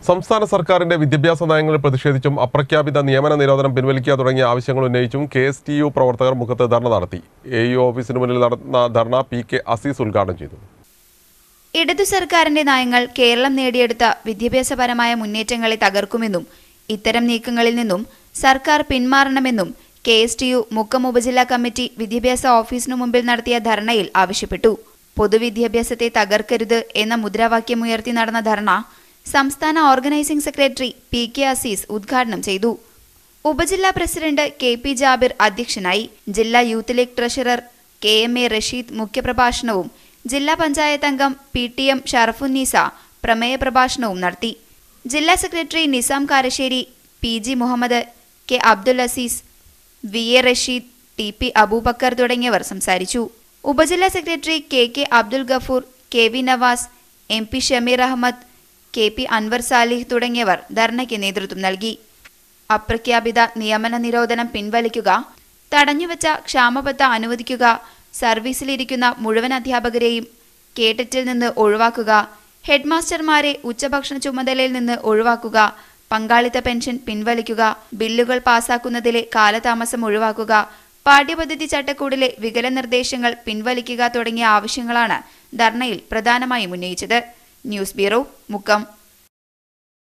സംസ്ഥാന സർക്കാരിന്റെ വിദ്യാഭ്യാസ നയങ്ങളിൽ പ്രതിഷേധിച്ചും അപ്രഖ്യാപിത നിയമന നിരോധനം പിൻവലിക്കുക തുടങ്ങിയ ആവശ്യങ്ങൾ ഉന്നയിച്ചും കെ എസ് ടി യു പ്രവർത്തകർ മുഖത്ത് ധർണ നടത്തി എ യു ഓഫീസിന് മുന്നിൽ നടന്ന ധർണ പി കെ അസീസ് ഉദ്ഘാടനം ചെയ്തു ഇടതു സർക്കാരിന്റെ നയങ്ങൾ കേരളം നേടിയെടുത്ത വിദ്യാഭ്യാസപരമായ മുന്നേറ്റങ്ങളെ തകർക്കുമെന്നും ഇത്തരം നീക്കങ്ങളിൽ നിന്നും സർക്കാർ പിന്മാറണമെന്നും K S T U Mukkam ഉപജില്ലാ കമ്മിറ്റി വിദ്യാഭ്യാസ ഓഫീസിനു മുമ്പിൽ നടത്തിയ ധർണയിൽ ആവശ്യപ്പെട്ടു പൊതുവിദ്യാഭ്യാസത്തെ തകർക്കരുത് എന്ന മുദ്രാവാക്യമുയർത്തി നടന്ന ധർണ സംസ്ഥാന organising secretary P K Azeez ഉദ്ഘാടനം ചെയ്തു ഉപജില്ലാ പ്രസിഡന്റ് കെ പി ജാബിർ അധ്യക്ഷനായി ജില്ലാ youth league treasurer K M A Rasheed മുഖ്യപ്രഭാഷണവും ജില്ലാ പഞ്ചായത്ത് അംഗം പി ടി എം ഷറഫുന്നീസ പ്രമേയ പ്രഭാഷണവും നടത്തി ജില്ലാ secretary Nizam Karassery P G Muhammad K Abdul Azeez V A Rasheed T P Abubakar തുടങ്ങിയവർ സംസാരിച്ചു ഉപജില്ലാ secretary K K Abdul Gafoor K V Navas M P Shameer Ahammed K P Anwar Salih തുടങ്ങിയവർ ധർണയ്ക്ക് നേതൃത്വം നൽകി അപ്രഖ്യാപിത നിയമന നിരോധനം പിൻവലിക്കുക തടഞ്ഞുവച്ച ക്ഷാമബത്ത അനുവദിക്കുക സർവീസിലിരിക്കുന്ന മുഴുവൻ അധ്യാപകരെയും കേട്ടറ്റിൽ നിന്ന് ഒഴിവാക്കുക ഹെഡ്മാസ്റ്റർമാരെ ഉച്ചഭക്ഷണ ചുമതലയിൽ നിന്ന് ഒഴിവാക്കുക പങ്കാളിത്ത പെൻഷൻ പിൻവലിക്കുക ബില്ലുകൾ പാസാക്കുന്നതിലെ കാലതാമസം ഒഴിവാക്കുക പാഠ്യപദ്ധതി ചട്ടക്കൂടിലെ വികല നിർദ്ദേശങ്ങൾ പിൻവലിക്കുക തുടങ്ങിയ ആവശ്യങ്ങളാണ് ധർണയിൽ പ്രധാനമായും ഉന്നയിച്ചത് ന്യൂസ് ബ്യൂറോ മുക്കം